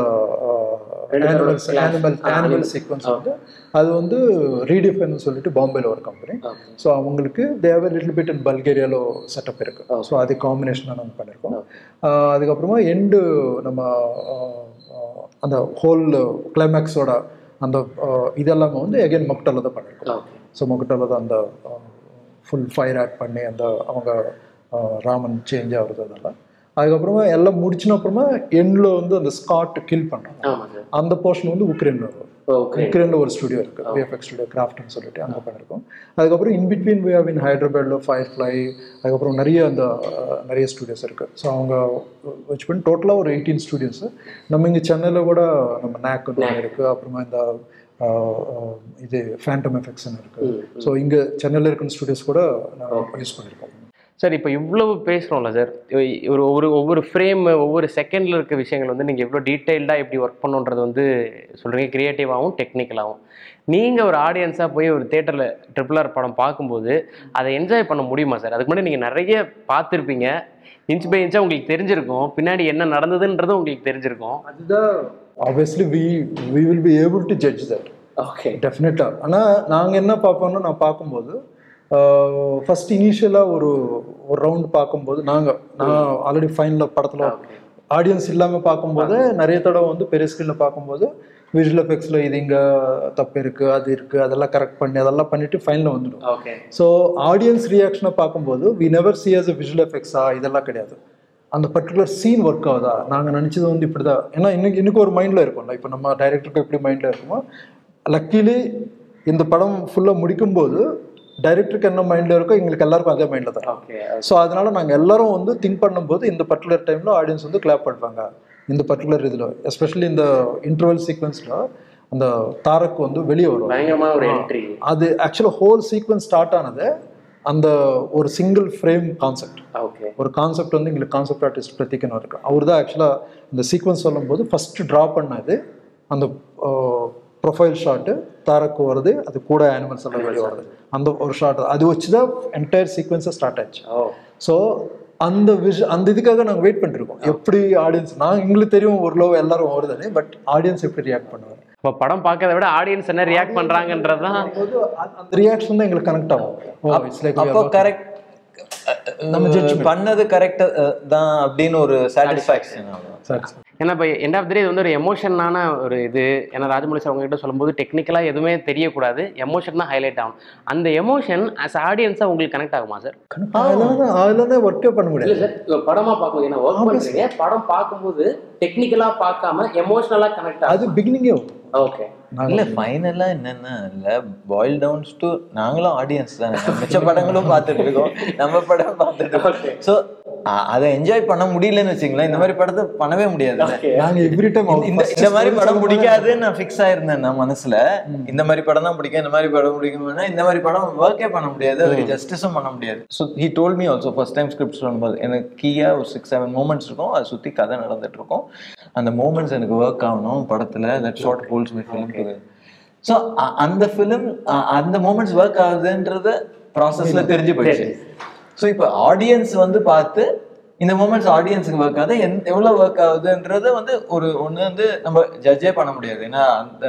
ஆனிமல்ஸ் ஆனிமல் ஆனிமல் சீக்வன்ஸ் வந்து அது வந்து ரீடிஃபைன் சொல்லிட்டு பாம்பேல ஒரு கம்பெனி ஸோ அவங்களுக்கு தேவ லிட்டில் பிட் இன் பல்கேரியாவில் செட்டப் இருக்கு ஸோ அது காம்பினேஷனாக நம்ம பண்ணியிருக்கோம் ஆஹ் அதுக்கப்புறமா எண்டு நம்ம ஆஹ், ஆஹ், அந்த ஹோல் கிளைமேக்ஸோட அந்த ஆஹ், இதெல்லாமே வந்து எகைன் மொக்டால தான் பண்ணியிருக்கோம் ஸோ மொக்டால தான் அந்த ஃபுல் ஃபயர் ஆட் பண்ணி அந்த அவங்க ஆஹ், ராமன் சேஞ்ச் ஆகுறது அதெல்லாம் அதுக்கப்புறமா எல்லாம் முடிச்சின அப்புறமா எண்ணில் வந்து அந்த ஸ்காட் கில் பண்ணுறாங்க ஆமாம் சார் அந்த போர்ஷன் வந்து உக்ரைன்ல ஓகே உக்ரைன்ல ஒரு ஸ்டுடியோ இருக்கு விஎஃப்எக்ஸ் ஸ்டுடியோ கிராஃப்ட்னு சொல்லிட்டு அங்கே பண்ணிருக்கோம் அதுக்கப்புறம் in between we have in ஹைதராபாத்ல ஃபயர் ஃப்ளை அதுக்கப்புறம் நிறைய அந்த அஹ், நிறைய ஸ்டுடியோஸ் இருக்கு ஸோ அவங்க வச்சு பண்ணி டோட்டலாக ஒரு எயிட்டீன் ஸ்டுடியோஸ் நம்ம இங்கே சென்னையில் கூட நம்ம நேக் இருக்கு அப்புறமா இந்த அஹ், அஹ், இது ஃபேண்டம் எஃபெக்ட்ஸ்னு இருக்கு ஸோ இங்கே சென்னையில் இருக்கிற ஸ்டுடியோஸ் கூட நான் யூஸ் பண்ணியிருக்கோம் சார் இப்போ இவ்வளவு பேசுகிறோம்ல சார் ஒரு ஒவ்வொரு ஒவ்வொரு ஃப்ரேம் ஒவ்வொரு செகண்டில் இருக்க விஷயங்கள் வந்து நீங்கள் எவ்வளோ டீட்டெயில்டாக எப்படி ஒர்க் பண்ணுன்றது வந்து சொல்கிறீங்க க்ரியேட்டிவாகவும் டெக்னிக்கலாகவும் நீங்கள் ஒரு ஆடியன்ஸாக போய் ஒரு தேட்டரில் ட்ரிபிள் ஆர் படம் பார்க்கும்போது அதை என்ஜாய் பண்ண முடியுமா சார் அதுக்கு முன்னாடி நீங்கள் நிறைய பார்த்துருப்பீங்க இன்ச் பை இன்ச்சாக உங்களுக்கு தெரிஞ்சிருக்கும் பின்னாடி என்ன நடந்ததுன்றதும் உங்களுக்கு தெரிஞ்சிருக்கும் அதுதான் obviously we we will be able to judge that okay டெஃபினட்டாக ஆனால் நாங்கள் என்ன பார்ப்போம்னா நான் பார்க்கும்போது ஃபர்ஸ்ட் இனிஷியலாக ஒரு ஒரு ரவுண்ட் பார்க்கும்போது நாங்கள் நான் ஆல்ரெடி ஃபைனலில் படத்தில் ஆடியன்ஸ் இல்லாமல் பார்க்கும்போது நிறைய தடவை வந்து பெரிய ஸ்க்ரீனில் பார்க்கும்போது விஷுவல் எஃபெக்ட்ஸில் இது இங்கே தப்பு இருக்குது அது இருக்குது அதெல்லாம் கரெக்ட் பண்ணி அதெல்லாம் பண்ணிவிட்டு ஃபைனலில் வந்துடும் ஓகே ஸோ ஆடியன்ஸ் ரியாக்ஷனை பார்க்கும்போது we never see as a visual எஃபெக்ட்ஸா இதெல்லாம் கிடையாது அந்த பர்டிகுலர் சீன் ஒர்க் ஆகுதா நாங்கள் நினச்சது வந்து இப்படி தான் ஏன்னா இன்னைக்கு இன்னைக்கு ஒரு மைண்டில் இருக்கும்ல இப்போ நம்ம டைரக்டருக்கு எப்படி மைண்டில் இருக்குமோ லக்கிலி இந்த படம் ஃபுல்லாக முடிக்கும்போது டைரக்டருக்கு என்ன மைண்டில் இருக்கோ எங்களுக்கு எல்லாருக்கும் அதே மைண்டில் தான் ஓகே ஸோ அதனால நாங்கள் எல்லாரும் வந்து திங்க் பண்ணும்போது இந்த பர்டிகுலர் டைமில் ஆடியன்ஸ் வந்து கிளாப் பண்ணுவாங்க இந்த பர்டிகுலர் இதில் எஸ்பெஷலி இந்த இன்டர்வல் சீக்வன்ஸில் அந்த தாரக் வந்து வெளியே வரும் பயங்கரமான ஒரு என்ட்ரி அது ஆக்சுவலாக ஹோல் சீக்வன்ஸ் ஸ்டார்ட் ஆனது அந்த ஒரு சிங்கிள் ஃப்ரேம் கான்செப்ட் ஓகே ஒரு கான்செப்ட் வந்து எங்களுக்கு கான்செப்ட் ஆர்டிஸ்ட் பிரத்திகன் இருக்கு அவர் தான் ஆக்சுவலாக இந்த சீக்வன்ஸ் சொல்லும்போது ஃபர்ஸ்ட் ட்ரா பண்ணது அந்த ப்ரொஃபைல் ஷாட்டு தாரக்கு வருது அது கூட அனிமல்ஸ் எல்லாம் வெளியே வருது அந்த ஒரு ஷாட் அது வச்சு தான் என்டையர் சீக்வன்ஸை ஸ்டார்ட் ஆச்சு ஓ ஸோ அந்த விஷ அந்த இதுக்காக நாங்கள் வெயிட் பண்ணிருக்கோம் எப்படி ஆடியன்ஸ் நான் எங்களுக்கு தெரியும் ஒரு லோ எல்லாரும் வருதுன்னு பட் ஆடியன்ஸ் எப்படி ரியாக்ட் பண்ணுவாங்க இப்போ படம் பார்க்கறத விட ஆடியன்ஸ் என்ன ரியாக்ட் பண்ணுறாங்கன்றது தான் போது அந்த ரியாக்ஷன் தான் எங்களுக்கு கனெக்ட் ஆகும் ஓ இட்ஸ் லைக் அப்போ கரெக்ட் நம்ம ஜட்ஜ் பண்ணது கரெக்ட் தான் அப்படின்னு ஒரு சாட்டிஸ்ஃபேக்ஷன் ஆகும் சரி சரி ஏன்னா இப்போ எண்ட் ஆஃப் த இது வந்து ஒரு எமோஷனான ஒரு இது ஏன்னா ராஜமௌழி சார் உங்ககிட்ட சொல்லும்போது டெக்னிக்கலாக எதுவுமே தெரியக்கூடாது எமோஷன் தான் ஹைலைட் ஆகும் அந்த எமோஷன் ஆஸ் ஆடியன்ஸாக உங்களுக்கு கனெக்ட் ஆகுமா சார் அதெல்லாம் அதெல்லாம் ஒர்க்கே பண்ண முடியாது சார் படமாக பார்க்கும்போது ஏன்னா ஒர்க் பண்ணுறீங்க படம் பார்க்கும்போது டெக்னிக்கலாக பார்க்காம எமோஷனலாக கனெக்ட் அது பிகினிங்கே ஓகே இல்ல ஃபைனலா என்னன்னா இல்ல பாயில் டவுன்ஸ் டு நாங்களும் ஆடியன்ஸ் தானே மிச்ச படங்களும் பார்த்துட்டு இருக்கோம் நம்ம படம் பார்த்துட்டு இருக்கோம் ஸோ அதை என்ஜாய் பண்ண முடியலன்னு வச்சுங்களேன் இந்த மாதிரி படத்தை பண்ணவே முடியாது நாங்க எவ்ரி டைம் இந்த இந்த மாதிரி படம் பிடிக்காதுன்னு நான் ஃபிக்ஸ் ஆயிருந்தேன் நான் மனசுல இந்த மாதிரி படம் தான் பிடிக்கும் இந்த மாதிரி படம் பிடிக்கும்னா இந்த மாதிரி படம் ஒர்க்கே பண்ண முடியாது அதுக்கு ஜஸ்டிஸும் பண்ண முடியாது so he told me also first time script சொல்லும்போது எனக்கு கீயா ஒரு சிக்ஸ் செவன் மூமெண்ட்ஸ் இருக்கும் அதை சுத்தி கதை நடந்துட்டு இருக்கும் அந்த மூமெண்ட்ஸ் எனக்கு ஒர்க் ஆகணும் படத்துல that shot holds my film so அந்த ஃபிலிம் அந்த மூமெண்ட்ஸ் ஒர்க் ஆகுதுன்றத ப்ராசஸ்ல தெரிஞ்சு போயிடுச்சு ஸோ இப்போ ஆடியன்ஸ் வந்து பார்த்து இந்த மூமெண்ட்ஸ் ஆடியன்ஸுக்கு ஒர்க் ஆகுது எந் எவ்வளோ ஒர்க் ஆகுதுன்றத வந்து ஒரு ஒன்று வந்து நம்ம ஜட்ஜே பண்ண முடியாது ஏன்னா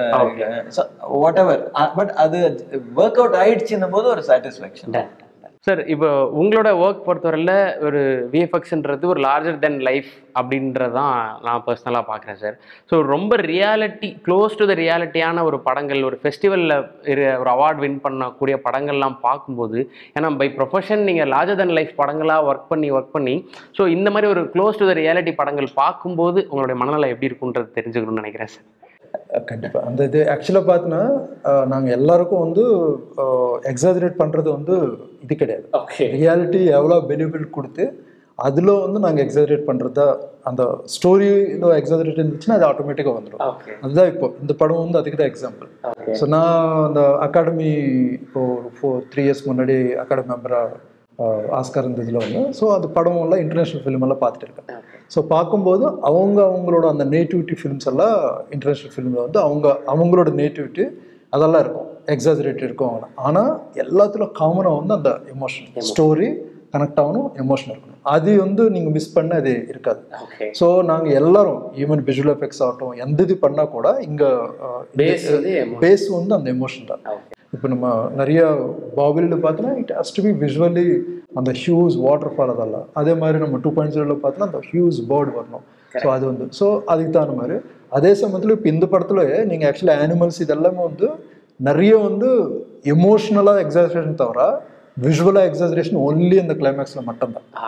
அந்த வாட் எவர் பட் அது ஒர்க் அவுட் ஆயிடுச்சுன்னும் போது ஒரு சாட்டிஸ்ஃபேக்ஷன் சார் இப்போ உங்களோட ஒர்க் பொறுத்தவரையில் ஒரு விஎஃப்எக்ஸ்ன்றது ஒரு லார்ஜர் தென் லைஃப் அப்படின்றது தான் நான் பர்சனலாக பார்க்குறேன் சார் ஸோ ரொம்ப ரியாலிட்டி க்ளோஸ் டு த ரியாலிட்டியான ஒரு படங்கள் ஒரு ஃபெஸ்டிவலில் ஒரு அவார்ட் வின் பண்ணக்கூடிய படங்கள்லாம் பார்க்கும்போது ஏன்னா பை ப்ரொஃபஷன் நீங்கள் லார்ஜர் தென் லைஃப் படங்களாக ஒர்க் பண்ணி ஒர்க் பண்ணி ஸோ இந்த மாதிரி ஒரு க்ளோஸ் டு த ரியாலிட்டி படங்கள் பார்க்கும்போது உங்களுடைய மனநிலை எப்படி இருக்குன்றது தெரிஞ்சுக்கணும்னு நினைக்கிறேன் சார் கண்டிப்பா அந்த இது ஆக்சுவலாக பார்த்தீங்கன்னா நாங்க எல்லாருக்கும் வந்து எக்ஸாஜரேட் பண்றது வந்து இது கிடையாது ஓகே ரியாலிட்டி எவ்வளோ பெனிஃபிட் கொடுத்து அதில் வந்து நாங்கள் எக்ஸாஜரேட் பண்ணுறது தான் அந்த ஸ்டோரியில் எக்ஸாஜரேட் இருந்துச்சுன்னா அது ஆட்டோமேட்டிக்காக வந்துடும் ஓகே அதுதான் இப்போ இந்த படம் வந்து அதுக்கு தான் எக்ஸாம்பிள் ஓகே ஸோ நான் அந்த அகாடமி இப்போ ஒரு ஃபோர் த்ரீ இயர்ஸ் முன்னாடி அகாடமி மெம்பராக ஆஸ்கார் இருந்ததுல வந்து ஸோ அது படம் எல்லாம் இன்டர்நேஷ்னல் ஃபிலிம் எல்லாம் பார்த்துட்டு இருக்கேன் ஸோ பார்க்கும்போது அவங்க அவங்களோட அந்த நேட்டிவிட்டி ஃபிலிம்ஸ் எல்லாம் இன்டர்நேஷ்னல் ஃபிலிமில் வந்து அவங்க அவங்களோட நேட்டிவிட்டி அதெல்லாம் இருக்கும் எக்ஸாஜரேட் இருக்கும் அவங்க ஆனால் எல்லாத்துலையும் காமனாக வந்து அந்த எமோஷன் ஸ்டோரி கனெக்ட் ஆகணும் எமோஷன் இருக்கணும் அது வந்து நீங்கள் மிஸ் பண்ண அது இருக்காது ஓகே ஸோ நாங்கள் எல்லாரும் ஈவன் விஷுவல் எஃபெக்ட்ஸ் ஆகட்டும் எந்த இது பண்ணால் கூட இங்கே பேஸ் வந்து emotion. பேஸ் வந்து அந்த எமோஷன் தான் ஓகே இப்போ நம்ம நிறைய பாபிலில் பார்த்தோன்னா it has to be visually அந்த ஹியூஸ் வாட்டர் ஃபால் அதெல்லாம் அதே மாதிரி நம்ம டூ பாயிண்ட் ஜீரோவில் பார்த்தோன்னா அந்த ஹியூஸ் பேர்டு வரணும் ஸோ அது வந்து ஸோ அதுக்கு தகுந்த மாதிரி அதே சமயத்தில் இப்போ இந்த படத்தில் நீங்கள் ஆக்சுவலி அனிமல்ஸ் இதெல்லாமே வந்து நிறைய வந்து எமோஷ்னலாக எக்ஸாஜரேஷன் தவிர விஷுவலாக எக்ஸாஜரேஷன் ஒன்லி அந்த கிளைமேக்ஸில் மட்டும்தான் ஆ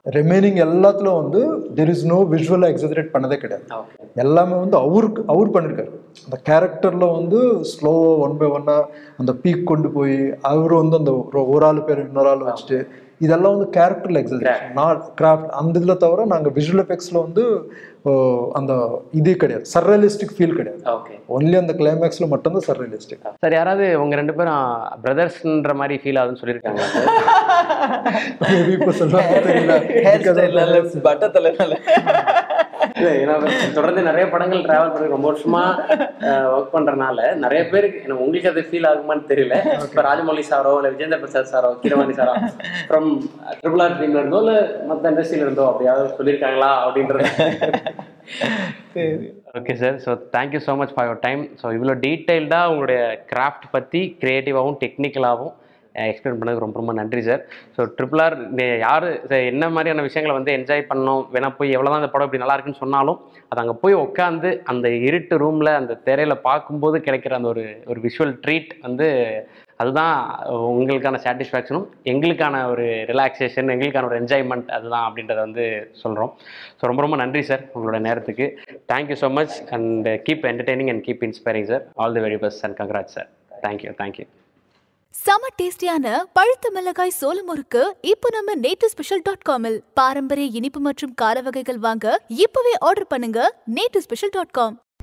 ரிமைனிங் எல்லாத்துல வந்து தெர் இஸ் நோ விஷுவலாக எக்ஸசரேட் பண்ணதே கிடையாது எல்லாமே வந்து அவருக்கு அவர் பண்ணியிருக்காரு அந்த கேரக்டர்ல வந்து ஸ்லோவாக ஒன் பை ஒன்னா அந்த பீக் கொண்டு போய் அவர் வந்து அந்த ஒரு- ஒரு ஆள் பேர் இன்னொரு ஆள் வச்சுட்டு இதெல்லாம் வந்து கேரக்டர்ல எக்ஸசரேஷன் நான் கிராஃப்ட் அந்த இதில் தவிர நாங்கள் விஷுவல் எஃபெக்ட்ஸில் வந்து ஓ, அந்த இது கிடையாது சர்ரியலிஸ்டிக் ஃபீல் கிடையாது ஓகே ஒன்லி அந்த கிளைமேக்ஸில் மட்டும்தான் சர்ரியலிஸ்டிக் சார் யாராவது உங்க ரெண்டு பேரும் பிரதர்ஸ்ன்ற மாதிரி ஃபீல் ஆகுதுன்னு சொல்லியிருக்காங்க மேபி இப்போ சொல்லுவாங்க தெரியல ஹேர் ஸ்டைல் பட்டத்துல இல்ல, ஏன்னா தொடர்ந்து நிறைய படங்கள் டிராவல் பண்ணி ரொம்ப வருஷமா ஒர்க் பண்றனால நிறைய பேருக்கு எனக்கு உங்களுக்கு அது ஃபீல் ஆகுமான்னு தெரியல இப்ப ராஜமௌலி சாரோ இல்ல விஜேந்திர பிரசாத் சாரோ கிரவாணி சாரோ ஃப்ரம் ட்ரிபிள் ஆர் டீம்ல இருந்தோ இல்ல மத்த இண்டஸ்ட்ரியில இருந்தோ அப்படியாவது சொல்லியிருக்காங்களா அப்படின்றது okay sir so thank you so much for your time so இவ்வளோ டீட்டெயில்டாக உங்களுடைய கிராஃப்ட் பற்றி க்ரியேட்டிவாகவும் டெக்னிக்கலாகவும் எக்ஸ்பிளைன் பண்ணதுக்கு ரொம்ப ரொம்ப நன்றி சார் ஸோ ட்ரிபிள் ஆர் யார் என்ன மாதிரியான விஷயங்களை வந்து என்ஜாய் பண்ணோம் வேணா போய் எவ்வளோ தான் அந்த படம் இப்படி நல்லா இருக்குன்னு சொன்னாலும் அது அங்கே போய் உட்காந்து அந்த இருட்டு ரூமில் அந்த திரையில பார்க்கும்போது கிடைக்கிற அந்த ஒரு ஒரு விஷுவல் ட்ரீட் வந்து அதுதான் உங்களுக்கான சாட்டிஸ்ஃபேக்ஷனும் எங்களுக்கான ஒரு ரிலாக்ஸேஷன் எங்களுக்கான ஒரு என்ஜாய்மெண்ட் அதுதான் அப்படின்றத வந்து சொல்கிறோம் ஸோ ரொம்ப ரொம்ப நன்றி சார் உங்களோட நேரத்துக்கு thank you so much and keep entertaining and keep inspiring sir all the very best and congrat sir thank you thank you செம டேஸ்டியான பழுத்த மிளகாய் சோள முறுக்கு இப்போ நம்ம நேட்டு ஸ்பெஷல் டாட் காமில் பாரம்பரிய இனிப்பு மற்றும் கார வகைகள் வாங்க இப்பவே ஆர்டர் பண்ணுங்க நேட்டு ஸ்பெஷல் டாட் காம்